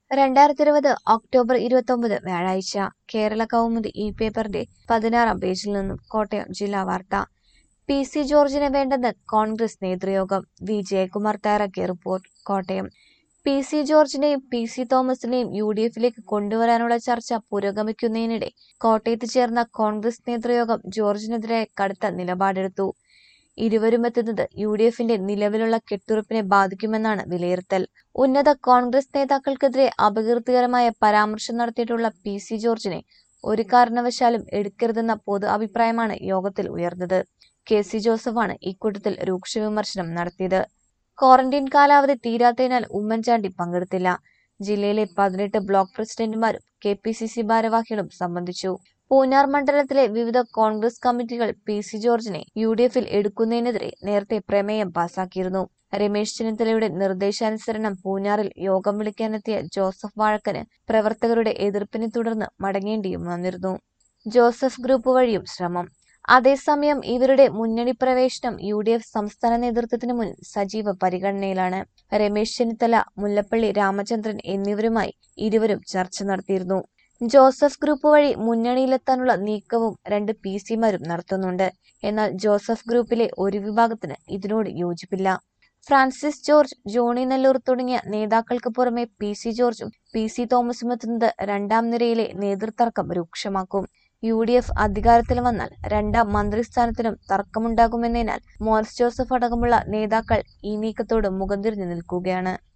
രണ്ടായിരത്തി ഇരുപത് ഒക്ടോബർ ഇരുപത്തൊമ്പത് വ്യാഴാഴ്ച കേരള കൗമുദി ഈ പേപ്പറിന്റെ പതിനാറാം പേജിൽ നിന്നും കോട്ടയം ജില്ലാ വാർത്ത പി സി ജോർജിനെ വേണ്ടെന്ന് കോൺഗ്രസ് നേതൃയോഗം വി ജയകുമാർ തയ്യാറാക്കിയ റിപ്പോർട്ട് കോട്ടയം പി സി ജോർജിനെയും പി സി തോമസിനെയും യു ഡി എഫിലേക്ക് കൊണ്ടുവരാനുള്ള ചർച്ച പുരോഗമിക്കുന്നതിനിടെ കോട്ടയത്ത് ചേർന്ന കോൺഗ്രസ് നേതൃയോഗം ജോർജിനെതിരെ കടുത്ത നിലപാടെടുത്തു ഇരുവരുമെത്തുന്നത് യു ഡി എഫിന്റെ നിലവിലുള്ള കെട്ടുറപ്പിനെ ബാധിക്കുമെന്നാണ് വിലയിരുത്തൽ ഉന്നത കോൺഗ്രസ് നേതാക്കൾക്കെതിരെ അപകീർത്തികരമായ പരാമർശം നടത്തിയിട്ടുള്ള പി സി ജോർജിനെ ഒരു കാരണവശാലും എടുക്കരുതെന്ന പൊതു അഭിപ്രായമാണ് യോഗത്തിൽ ഉയർന്നത് കെ സി ജോസഫാണ് ഇക്കൂട്ടത്തിൽ രൂക്ഷ വിമർശനം നടത്തിയത് ക്വാറന്റൈൻ കാലാവധി തീരാത്തതിനാൽ ഉമ്മൻചാണ്ടി പങ്കെടുത്തില്ല ജില്ലയിലെ പതിനെട്ട് ബ്ലോക്ക് പ്രസിഡന്റുമാരും കെ പി സി സി ഭാരവാഹികളും സംബന്ധിച്ചു പൂഞ്ഞാർ മണ്ഡലത്തിലെ വിവിധ കോൺഗ്രസ് കമ്മിറ്റികൾ പി സി ജോർജിനെ യു ഡി എഫിൽ എടുക്കുന്നതിനെതിരെ നേരത്തെ പ്രമേയം പാസാക്കിയിരുന്നു രമേശ് ചെന്നിത്തലയുടെ നിർദ്ദേശാനുസരണം പൂഞ്ഞാറിൽ യോഗം വിളിക്കാനെത്തിയ ജോസഫ് വാഴക്കന് പ്രവർത്തകരുടെ എതിർപ്പിനെ തുടർന്ന് മടങ്ങേണ്ടിയും വന്നിരുന്നു ജോസഫ് ഗ്രൂപ്പ് വഴിയും ശ്രമം അതേസമയം ഇവരുടെ മുന്നണി പ്രവേശനം യു ഡി എഫ് സംസ്ഥാന നേതൃത്വത്തിന് മുൻ സജീവ പരിഗണനയിലാണ് രമേശ് ചെന്നിത്തല മുല്ലപ്പള്ളി രാമചന്ദ്രൻ എന്നിവരുമായി ഇരുവരും ചർച്ച നടത്തിയിരുന്നു ജോസഫ് ഗ്രൂപ്പ് വഴി മുന്നണിയിലെത്താനുള്ള നീക്കവും രണ്ട് പി സിമാരും നടത്തുന്നുണ്ട് എന്നാൽ ജോസഫ് ഗ്രൂപ്പിലെ ഒരു വിഭാഗത്തിന് ഇതിനോട് യോജിപ്പില്ല ഫ്രാൻസിസ് ജോർജ് ജോണി നെല്ലൂർ തുടങ്ങിയ നേതാക്കൾക്ക് പുറമെ പി സി ജോർജും പി സി തോമസും എത്തുന്നത് രണ്ടാം നിരയിലെ നേതൃതർക്കം രൂക്ഷമാക്കും യു ഡി എഫ് അധികാരത്തിൽ വന്നാൽ രണ്ടാം മന്ത്രിസ്ഥാനത്തിനും തർക്കമുണ്ടാകുമെന്നതിനാൽ മോൻസ് ജോസഫ് അടക്കമുള്ള നേതാക്കൾ ഈ നീക്കത്തോട് മുഖം തിരിഞ്ഞു നിൽക്കുകയാണ്